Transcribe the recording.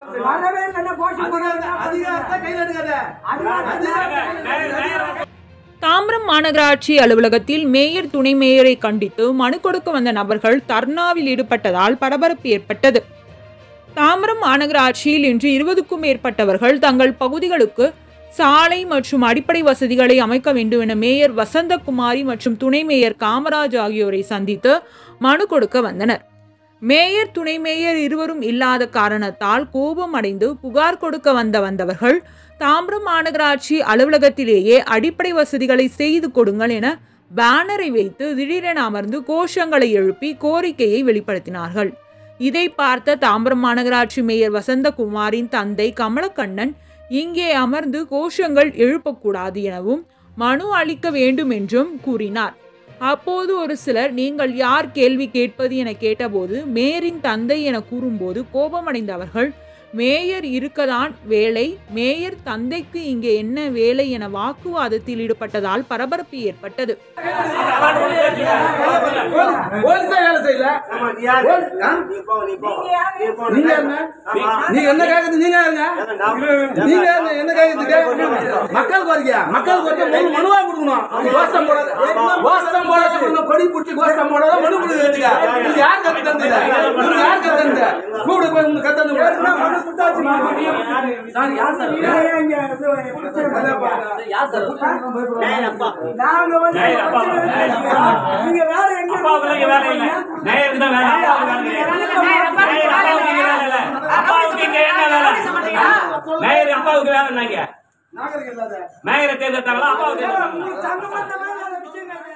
வரவே இல்லைன்னா கோஷம் போடாத. அதிகாரத்தை கையில் எடுக்காத அதிகாரத்தை தாம்பரம் மாநகராட்சி அலுவலகத்தில் மேயர் துணை மேயரை கண்டித்து மனு கொடுக்க வந்த நபர்கள் தர்ணாவில் ஈடுபட்டதால் பரபரப்பு ஏற்பட்டது தாம்பரம் மாநகராட்சியில் இன்று இருபதுக்கும் மேற்பட்டவர்கள் தங்கள் பகுதிகளுக்கு சாலை மற்றும் அடிப்படை வசதிகளை அமைக்க வேண்டும் என மேயர் வசந்தகுமாரி மற்றும் துணை மேயர் காமராஜ் ஆகியோரை சந்தித்து மனு கொடுக்க வந்தனர் மேயர் துணை மேயர் இருவரும் இல்லாத காரணத்தால் கோபம் அடைந்து புகார் கொடுக்க வந்த வந்தவர்கள் தாம்பரம் மாநகராட்சி அலுவலகத்திலேயே அடிப்படை வசதிகளை செய்து கொடுங்கள் என பேனரை வைத்து திடீரென அமர்ந்து கோஷங்களை எழுப்பி கோரிக்கையை வெளிப்படுத்தினார்கள் இதை பார்த்த தாம்பரம் மாநகராட்சி மேயர் வசந்தகுமாரின் தந்தை கமலக்கண்ணன் இங்கே அமர்ந்து கோஷங்கள் எழுப்பக்கூடாது எனவும் மனு அளிக்க வேண்டும் என்றும் கூறினார் அப்போது ஒரு சிலர் நீங்கள் யார் கேள்வி கேட்பது என கேட்டபோது மேயரின் தந்தை என கூறும்போது கோபமடைந்த அவர்கள் மேயர் இருக்கதான் வேலை மேயர் தந்தைக்கு இங்கே என்ன வேலை என வாக்குவாதத்தில் ஈடுபட்டதால் பரபரப்பு ஏற்பட்டது போலீஸா வேலை செய்யல போலீஸ்- ஆ? நீங்க என்ன நீங்க என்ன கேக்குறது நீங்க யாருங்க நீங்க யாருங்க? என்ன கேக்குறதுக்கு மக்கள் கோரிக்கையா மக்கள் கோரிக்கை மனு மனுவா கொடுக்கணும் கோஷ்டம் போடாத கோஷ்டம் போடாத கொடுக்கணும். கொடி பிடிச்சி கோஷ்டம் போடாத மனு கொடுக்குறதுக்கு இது யார் கத்து தந்தது இது யார் கத்து தந்தது கூப்பிடு போய் உங்களுக்கு கத்து தந்து மனு கொடுத்தாச்சு. சார் யார் சார் ஏன் இங்க இது பிரச்சனை பண்ணப்பா? யார் சார் நாங்க வந்து பிரச்சனை இல்லை. நீங்க வேற எங்க அப்பாவுக்கு இங்க வேலை இல்ல. நேயருக்கு தான் வேலை. அப்பாவுக்கு வேலை இல்ல. நேயர் அப்பாவுக்கு இங்க வேலை இல்ல. அப்பாவுக்கு இங்க என்ன வேலை? நேயர் அப்பாவுக்கு வேலை என்னங்க? நாகரிகம் இல்லாத நேயரை தேர்ந்தெடுத்தாங்களா? அப்பாவுக்கு தேர்ந்தெடுத்தாங்களா? சம்பந்தமே இல்லாத விஷயங்கள்